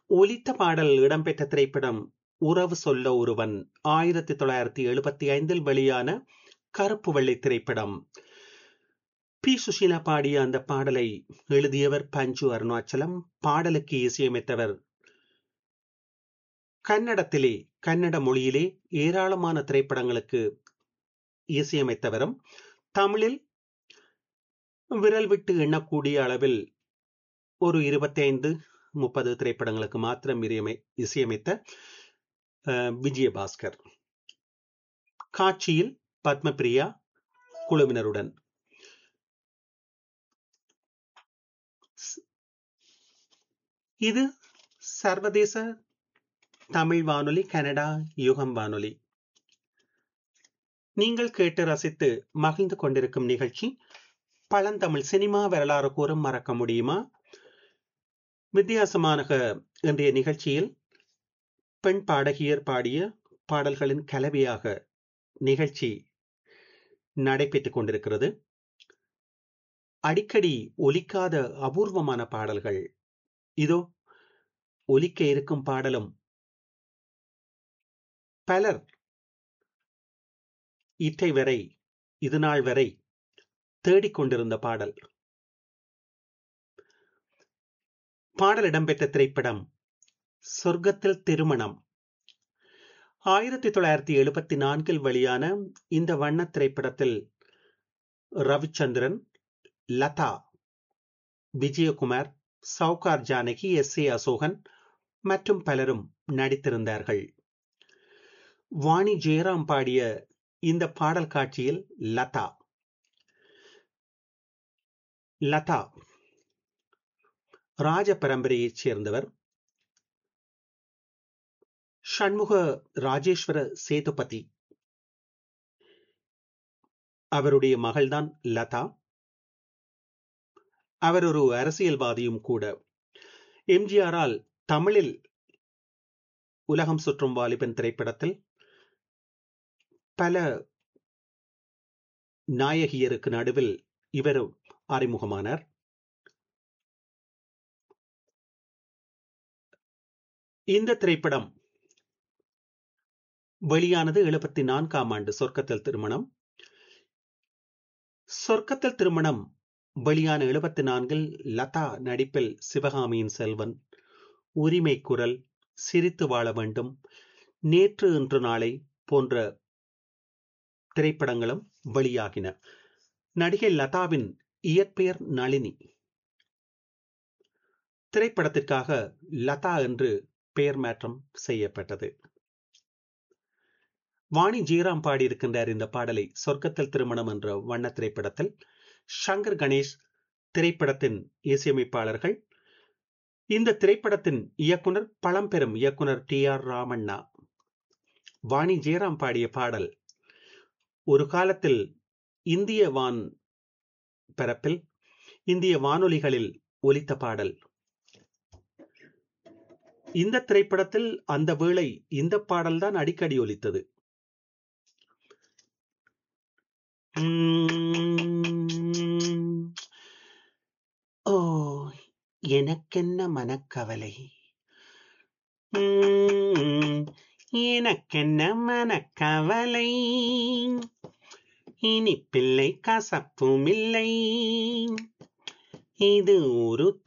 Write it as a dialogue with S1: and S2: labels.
S1: ஒலித்த பாடல் இடம்பெற்ற திரைப்படம் உறவு சொல்ல ஒருவன் ஆயிரத்தி தொள்ளாயிரத்தி எழுபத்தி ஐந்தில் வெளியான கருப்பு வெள்ளை திரைப்படம் பி சுஷீலா பாடிய அந்த பாடலை எழுதியவர் பஞ்சு அருணாச்சலம் பாடலுக்கு இசையமைத்தவர் கன்னடத்திலே கன்னட மொழியிலே ஏராளமான திரைப்படங்களுக்கு இசையமைத்தவரும் தமிழில் விரல் விட்டு எண்ணக்கூடிய அளவில் ஒரு இருபத்தி ஐந்து முப்பது திரைப்படங்களுக்கு மாத்திரம் இசையமைத்த விஜயபாஸ்கர் காட்சியில் பத்மபிரியா குழுவினருடன் இது சர்வதேச தமிழ் வானொலி கனடா யுகம் வானொலி நீங்கள் கேட்டு ரசித்து மகிழ்ந்து கொண்டிருக்கும் நிகழ்ச்சி பழந்தமிழ் சினிமா வரலாறு கூறும் மறக்க முடியுமா வித்தியாசமான இன்றைய நிகழ்ச்சியில் பெண் பாடகியர் பாடிய பாடல்களின் கலவையாக நிகழ்ச்சி நடைபெற்றுக் கொண்டிருக்கிறது அடிக்கடி ஒலிக்காத அபூர்வமான பாடல்கள் இதோ ஒலிக்க இருக்கும் பாடலும் பலர் இற்றை வரை இது நாள் வரை தேடிக்கொண்டிருந்த பாடல் பாடல் இடம்பெற்ற திரைப்படம் சொர்க்கத்தில் திருமணம் ஆயிரத்தி தொள்ளாயிரத்தி எழுபத்தி நான்கில் வெளியான இந்த வண்ண திரைப்படத்தில் ரவிச்சந்திரன் லதா விஜயகுமார் சவுகார் ஜானகி எஸ் ஏ அசோகன் மற்றும் பலரும் நடித்திருந்தார்கள் வாணி ஜெயராம் பாடிய இந்த பாடல் காட்சியில் லதா லதா ராஜ பரம்பரையைச் சேர்ந்தவர் ஷண்முக ராஜேஸ்வர சேதுபதி அவருடைய மகள்தான் லதா அவர் ஒரு அரசியல்வாதியும் கூட எம்ஜிஆரால் தமிழில் உலகம் சுற்றும் வாலிபன் திரைப்படத்தில் பல நாயகியருக்கு நடுவில் இவர் அறிமுகமானார் இந்த திரைப்படம் வெளியானது எழுபத்தி நான்காம் ஆண்டு சொர்க்கத்தில் திருமணம் சொர்க்கத்தில் திருமணம் வெளியான எழுபத்தி நான்கில் லதா நடிப்பில் சிவகாமியின் செல்வன் உரிமை குரல் சிரித்து வாழ வேண்டும் நேற்று இன்று நாளை போன்ற திரைப்படங்களும் வெளியாகின நடிகை லதாவின் இயற்பெயர் நளினி திரைப்படத்திற்காக லதா என்று பெயர் மாற்றம் செய்யப்பட்டது வாணி ஜீராம் பாடியிருக்கின்றார் இந்த பாடலை சொர்க்கத்தில் திருமணம் என்ற வண்ண திரைப்படத்தில் சங்கர் கணேஷ் திரைப்படத்தின் இசையமைப்பாளர்கள் இந்த திரைப்படத்தின் இயக்குனர் பழம்பெரும் இயக்குனர் டி ஆர் ராமண்ணா வாணி ஜெயராம் பாடிய பாடல் ஒரு காலத்தில் இந்திய வான் பரப்பில் இந்திய வானொலிகளில் ஒலித்த பாடல் இந்த திரைப்படத்தில் அந்த வேளை இந்த பாடல்தான் அடிக்கடி ஒலித்தது ஓ எனக்கென்ன மனக்கவலை எனக்கென்ன மனக்கவலை இனி பிள்ளை கசப்பும் இல்லை இது ஒரு